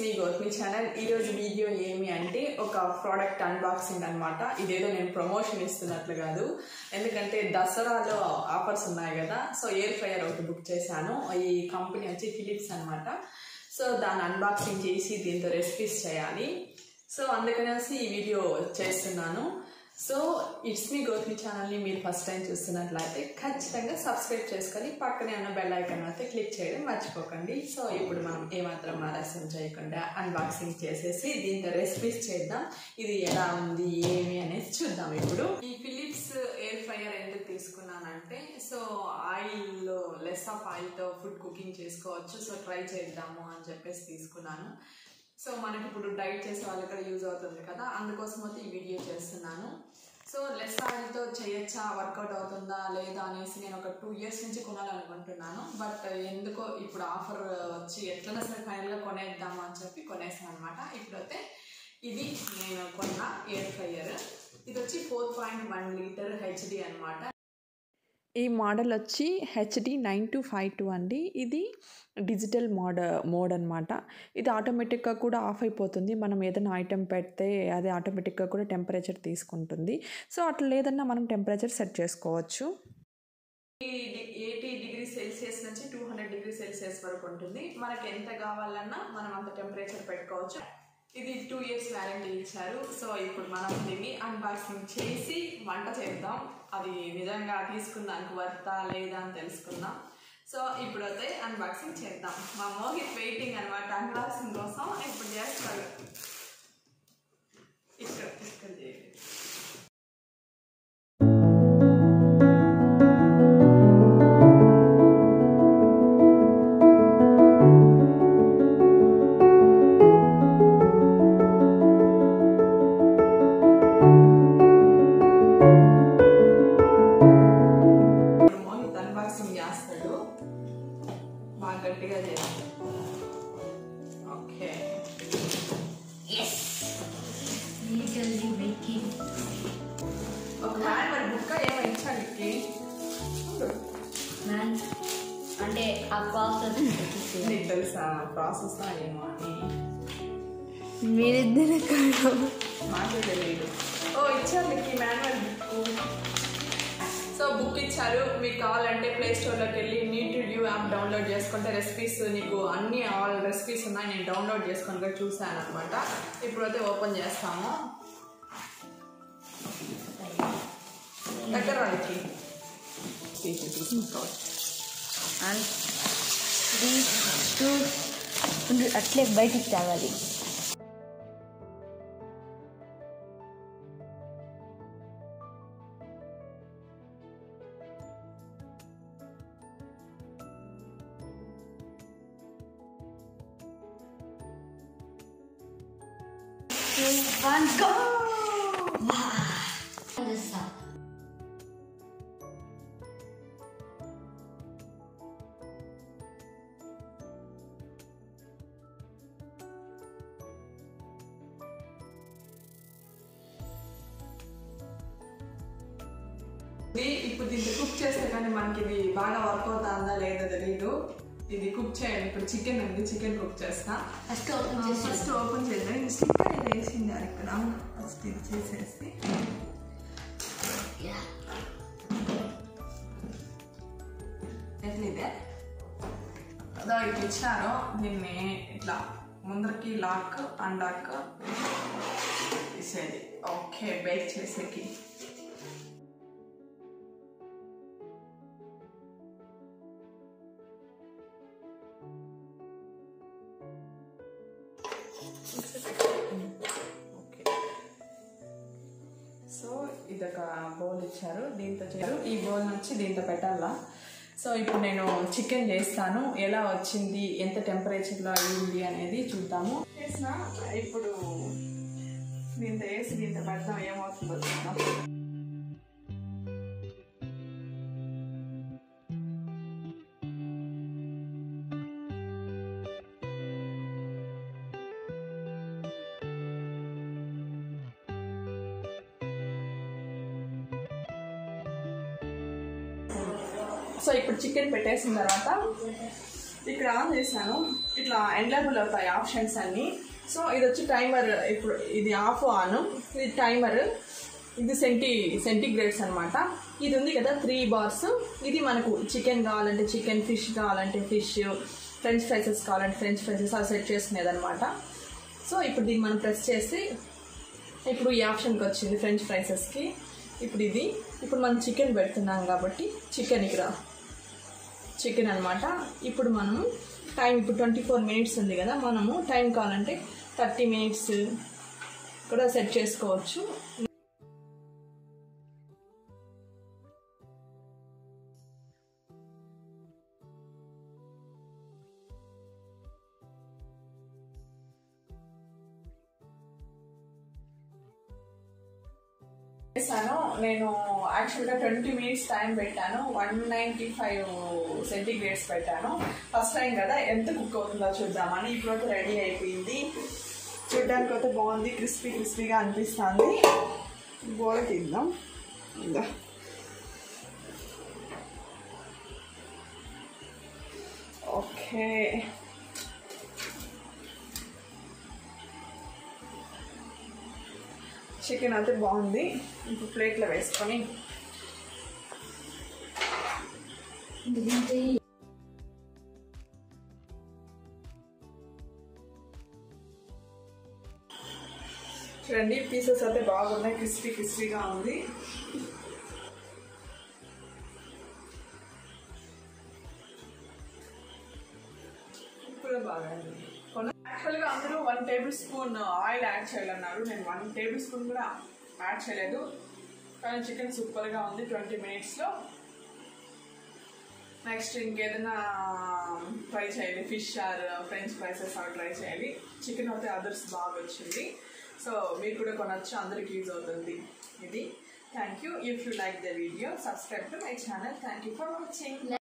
మీ Gautami channel ఈరోజు video ఏమి అంటే ఒక ప్రోడక్ట్ అన్బాక్సింగ్ అన్నమాట ఇదేదో నేను ప్రమోషన్ ఇస్తున్నట్లు కాదు ఎందుకంటే దసరాలో ఆఫర్స్ ఉన్నాయి కదా సో ఎయిర్ ఫ్రైయర్ ఒకటి బుక్ చేశాను ఈ కంపెనీ వచ్చి ఫిలిప్స్ అన్నమాట సో దాన్ని అన్బాక్సింగ్ చేసి దీంతో రెసిపీస్ చేయాలి సో అందుకనేసి ఈ వీడియో చేస్తున్నాను సో ఇట్స్ మీ గౌతమి ఛానల్ని మీరు ఫస్ట్ టైం చూస్తున్నట్లయితే ఖచ్చితంగా సబ్స్క్రైబ్ చేసుకొని పక్కనే ఉన్న బెల్ ఐకాన్ అయితే క్లిక్ చేయడం మర్చిపోకండి సో ఇప్పుడు మనం ఏమాత్రం ఆలస్యం చేయకుండా అన్బాక్సింగ్ చేసేసి దీంతో రెసిపీస్ చేద్దాం ఇది ఎలా ఉంది ఏమి అనేది చూద్దాం ఇప్పుడు ఈ ఫిలిప్స్ ఎయిర్ ఫ్రైయర్ ఎందుకు తీసుకున్నానంటే సో ఆయిల్లో లెస్ ఆఫ్ ఆయిల్తో ఫుడ్ కుకింగ్ చేసుకోవచ్చు సో ట్రై చేద్దాము అని చెప్పేసి తీసుకున్నాను సో మనకి ఇప్పుడు డైట్ చేసే వాళ్ళకి కూడా యూజ్ అవుతుంది కదా అందుకోసం అయితే ఈ వీడియో చేస్తున్నాను సో లెస్ ఆయిల్తో చేయొచ్చా వర్కౌట్ అవుతుందా లేదా అనేసి నేను ఒక టూ ఇయర్స్ నుంచి కొనాలనుకుంటున్నాను బట్ ఎందుకో ఇప్పుడు ఆఫర్ వచ్చి ఎట్లైనా సరే ఫైనల్గా కొనేద్దాము అని చెప్పి కొనేసాను అనమాట ఇప్పుడైతే ఇది నేను కొన్న ఎయిర్ ఫ్రైయర్ ఇది వచ్చి four point one litre HD అనమాట ఈ మోడల్ వచ్చి HD nine two five two అండి ఇది డిజిటల్ మోడ మోడ్ అనమాట ఇది ఆటోమేటిక్గా కూడా ఆఫ్ అయిపోతుంది మనం ఏదైనా ఐటెం పెడితే అది ఆటోమేటిక్గా కూడా టెంపరేచర్ తీసుకుంటుంది సో అట్లా లేదన్నా మనం టెంపరేచర్ సెట్ చేసుకోవచ్చు ఎయిటీ డిగ్రీ సెల్సియస్ నుంచి టూ హండ్రెడ్ డిగ్రీ సెల్సియస్ వరకు ఉంటుంది మనకి ఎంత కావాలన్నా మనం అంత టెంపరేచర్ పెట్టుకోవచ్చు ఇది టూ ఇయర్స్ వ్యారంటీ ఇచ్చారు సో ఇప్పుడు మనం దీన్ని అన్బాక్సింగ్ చేసి వంట చేద్దాం అది నిజంగా తీసుకుందానికి వర్తా లేదా అని తెలుసుకుందాం సో ఇప్పుడైతే అన్బాక్సింగ్ చేద్దాం మా మోహిత్ వెయిటింగ్ అనమాట అన్బాక్సింగ్ కోసం ఇప్పుడు చేస్తాడు ఇక్కడ ఇక్కడ చేయాలి ఇప్పుడు మోహిత్ అన్బాక్సింగ్ చేస్తాడు బాగా గట్టిగా చేయాలి ఓకే Yes. Legally making. ఒక మ్యాన్ మరి బుక్ ఏమో ఇచ్చాడు ఇక్కి ఉండు. Man. అంటే ఆ ప్రాసెస్ నీకు తెలుసా ప్రాసెస్ ఏమో అని మీరిద్దరు కాదు మాకే తెలియదు ఓ ఇచ్చారు మీకు ఈ మాన్యువల్ బుక్ సో బుక్ ఇచ్చారు మీకు కావాలంటే ప్లే స్టోర్లోకి వెళ్ళి నీట్ రివ్యూ యాప్ డౌన్లోడ్ చేసుకుంటే రెసిపీస్ నీకు అన్ని ఆల్ రెసిపీస్ ఉన్నాయి నేను డౌన్లోడ్ చేసుకొని కూడా చూసాను అనమాట ఇప్పుడైతే ఓపెన్ చేస్తాము దగ్గర వాళ్ళకి అండ్ త్రీ టూ అట్లే బయటికి తేవాలి One go! Wow. ఇది ఇప్పుడు దీన్ని కుక్ చేస్తే కానీ మనకి ఇది బాగా వర్క్ అవుతుందా లేదా తెలీదు ఇది కుక్ చేయండి ఇప్పుడు చికెన్ ఉంది చికెన్ కుక్ చేస్తా ఫస్ట్ ఓపెన్ చేసి ఫస్ట్ ఓపెన్ చేద్దాం ఇది స్టిక్కర్ ఇది వేసిండారు ఇక్కడ ఫస్ట్ ఇది చేసేసి Yeah. ఎట్లా ఇదే అదో ఇట్లా ఇచ్చారు దీన్ని ఇట్లా ముందరికి లాక్ అండాక్ తీసేది ఓకే బేక్ చేసేకి ఓకే సో ఇదొక బౌల్ ఇచ్చారు దీంతో చేయారు ఈ బౌల్ నుంచి దీంతో పెట్టాలా సో ఇప్పుడు నేను చికెన్ చేస్తాను ఎలా వచ్చింది ఎంత టెంపరేచర్లో అయ్యింది అనేది చూద్దాము చేసిన ఇప్పుడు దీంతో వేసి దీంతో పెడతాం ఏమవుతుందో చూద్దాం సో ఇప్పుడు చికెన్ పెట్టేసిన తర్వాత ఇక్కడ ఆన్ చేశాను ఇట్లా ఎండబుల్ అవుతాయి ఆప్షన్స్ అన్ని సో ఇది వచ్చి టైమర్ ఇప్పుడు ఇది ఆఫ్ ఆన్ ఇది టైమర్ ఇది సెంటీ సెంటిగ్రేడ్స్ అనమాట ఇది ఉంది కదా త్రీ బార్స్ ఇది మనకు చికెన్ కావాలంటే చికెన్ ఫిష్ కావాలంటే ఫిష్ ఫ్రెంచ్ ఫ్రైసెస్ కావాలంటే ఫ్రెంచ్ ఫ్రైసెస్ అలా సెట్ చేసుకునేది అనమాట సో ఇప్పుడు దీన్ని మనం ప్రెస్ చేసి ఇప్పుడు ఈ ఆప్షన్కి వచ్చింది ఫ్రెంచ్ ఫ్రైసెస్కి ఇప్పుడు ఇది ఇప్పుడు మనం చికెన్ పెడుతున్నాం కాబట్టి చికెన్ ఇక్కడ చికెన్ అనమాట ఇప్పుడు మనము టైం ఇప్పుడు ట్వంటీ ఫోర్ మినిట్స్ ఉంది కదా మనము టైం కావాలంటే థర్టీ మినిట్స్ కూడా సెట్ చేసుకోవచ్చు చేశాను నేను యాక్చువల్గా ట్వంటీ మినిట్స్ టైం పెట్టాను వన్ నైంటీ ఫైవ్ సెంటిగ్రేడ్స్ పెట్టాను ఫస్ట్ టైం కదా ఎంత కుక్ అవుతుందో చూద్దామని ఇప్పుడైతే రెడీ అయిపోయింది చూడ్డానికి అయితే బాగుంది క్రిస్పీ క్రిస్పీగా అనిపిస్తుంది గోడ తిందాం ఇంకా ఓకే చికెన్ అయితే బాగుంది ఇప్పుడు ప్లేట్లో వేసుకొని చూడండి పీసెస్ అయితే బాగున్నాయి క్రిస్పీ క్రిస్పీగా ఉంది ఇప్పుడు బాగా యాక్చువల్గా అందరూ one tablespoon oil add చేయాలన్నారు నేను వన్ టేబుల్ స్పూన్ కూడా యాడ్ చేయలేదు కానీ చికెన్ సూపర్గా ఉంది ట్వంటీ మినిట్స్లో నెక్స్ట్ ఇంకేదైనా ట్రై చేయాలి fish or French fries or try చేయాలి చికెన్ అయితే అదర్స్ బాగా వచ్చింది సో మీరు కూడా కొనొచ్చు అందరికి యూజ్ అవుతుంది ఇది thank you if you like the video subscribe to my channel thank you for watching